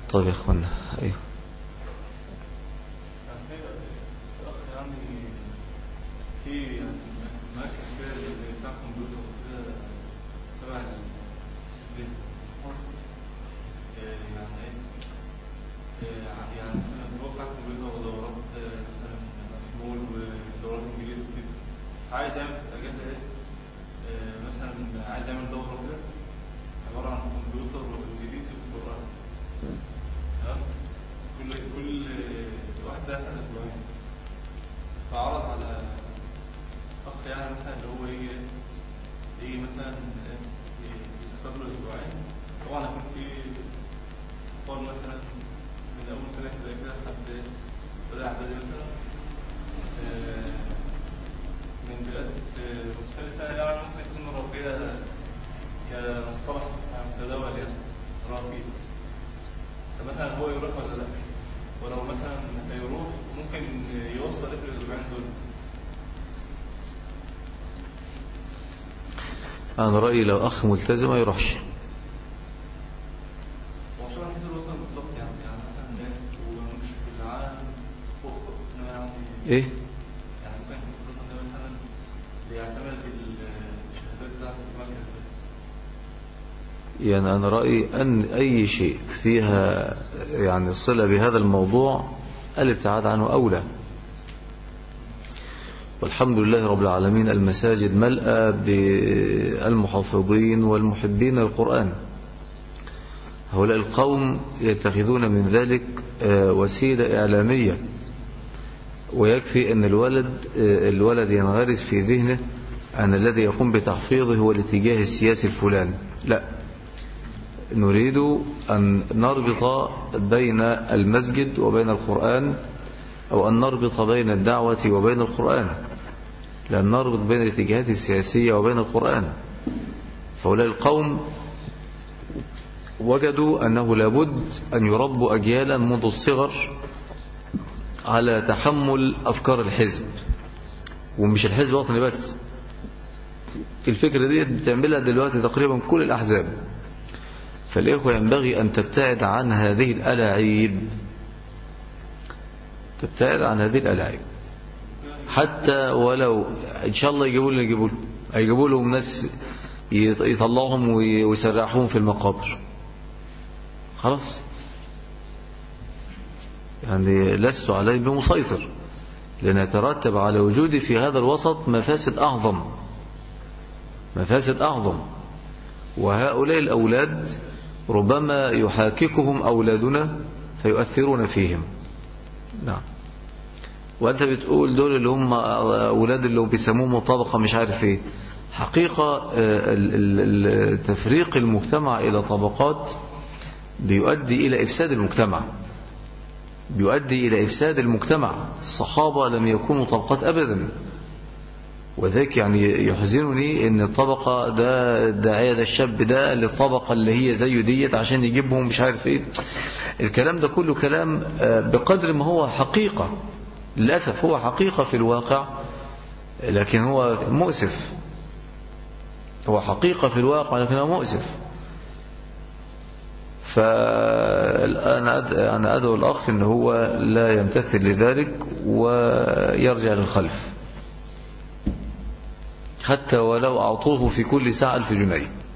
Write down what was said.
طيب يا اخوانا ايوه الأخ يعني في يعني مركز كده اللي بتاع كمبيوتر كده تبع الحسابات آه، يعني ايه آه، يعني مثلا هو بتاع كمبيوتر ودورات آه، مثلا محمول ودورات انجليزي وكده عايز يعمل في الأجازة ايه آه، مثلا عايز يعمل دورة كده عبارة عن كمبيوتر وانجليزي وقرآن تمام كل كل واحدة آخر أسبوعين فعرض على أخ يعني مثلا اللي هو يجي يجي مثلا يختار له أسبوعين طبعا يكون في أطفال مثلا من أول سنة كده كده لحد بدأ إعدادي مثلا آه، من بلاد آه، مختلفة يعني ممكن تكون راقية كمصطلح متداول يعني راقي فمثلا هو يروح ولا لا ولو مثلا هيروح ممكن يوصل ايه في الاسبوعين دول انا رأيي لو اخ ملتزم ما يروحش هو شو عايز الوطن بالظبط يعني يعني مثلا ايه هو مش في العالم فوق إنه يعني ايه يعني ممكن الوطن ده مثلا بيعتمد الشهادات بتاعت المركز ده يعني أنا رأيي أن أي شيء فيها يعني صلة بهذا الموضوع الابتعاد عنه أولى والحمد لله رب العالمين المساجد ملأى بالمحافظين والمحبين للقرآن هؤلاء القوم يتخذون من ذلك آه، وسيلة إعلامية ويكفي أن الولد آه، الولد ينغرس في ذهنه أن الذي يقوم بتحفيظه هو الاتجاه السياسي الفلاني لا نريد أن نربط بين المسجد وبين القرآن أو أن نربط بين الدعوة وبين القرآن لأن نربط بين الاتجاهات السياسية وبين القرآن فهؤلاء القوم وجدوا أنه لابد أن يربوا أجيالا منذ الصغر على تحمل أفكار الحزب ومش الحزب الوطني بس الفكرة دي بتعملها دلوقتي تقريبا كل الأحزاب فالإخوة ينبغي أن تبتعد عن هذه الألاعيب تبتعد عن هذه الألاعيب حتى ولو إن شاء الله يجيبوا لنا يجيبوا لهم هيجيبوا لهم ناس يط- يطلعهم وي- ويسرحوهم في المقابر خلاص يعني لست عليه بمسيطر لأن يترتب على وجودي في هذا الوسط مفاسد أعظم مفاسد أعظم وهؤلاء الأولاد ربما يحاككهم أولادنا فيؤثرون فيهم نعم وأنت بتقول دول اللي هم أولاد اللي بيسموهم طبقة مش عارف إيه حقيقة آه، ال- ال- ال- تفريق المجتمع إلى طبقات بيؤدي إلى إفساد المجتمع بيؤدي إلى إفساد المجتمع الصحابة لم يكونوا طبقات أبدا وذلك يعني يحزنني ان الطبقة ده الداعية ده الشاب ده للطبقة اللي هي زيه ديت عشان يجيبهم مش عارف ايه الكلام ده كله كلام آه، بقدر ما هو حقيقة للأسف هو حقيقة في الواقع لكن هو مؤسف هو حقيقة في الواقع لكن هو مؤسف فأنا أد- أنا أدعو الأخ أن هو لا يمتثل لذلك ويرجع للخلف حتى ولو أعطوه في كل ساعة ألف جنيه